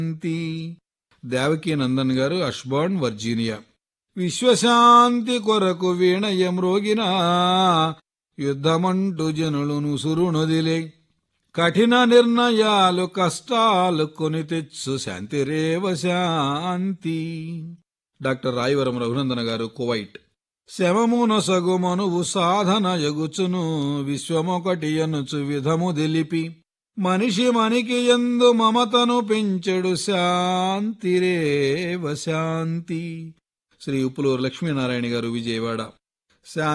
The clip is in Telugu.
శాంతి దేవకీ నందన్ గారు అష్బార్న్ వర్జీనియా విశ్వశాంతి కొరకు వీణయం రోగిన యుద్ధమంటూ జనులను సురునొదిలే కఠిన నిర్ణయాలు కష్టాలు కొని తెచ్చు శాంతిరేవ శాంతి డాక్టర్ రాయవరం రఘునందన గారు కువైట్ శమమునొసగు మనువు సాధన ఎగుచును విశ్వమొకటి అనుచు విధము తెలిపి మనిషి మనికి ఎందు మమతను పెంచెడు శాంతిరేవ శాంతి శ్రీ ఉప్పులూరు లక్ష్మీనారాయణ గారు విజయవాడ శా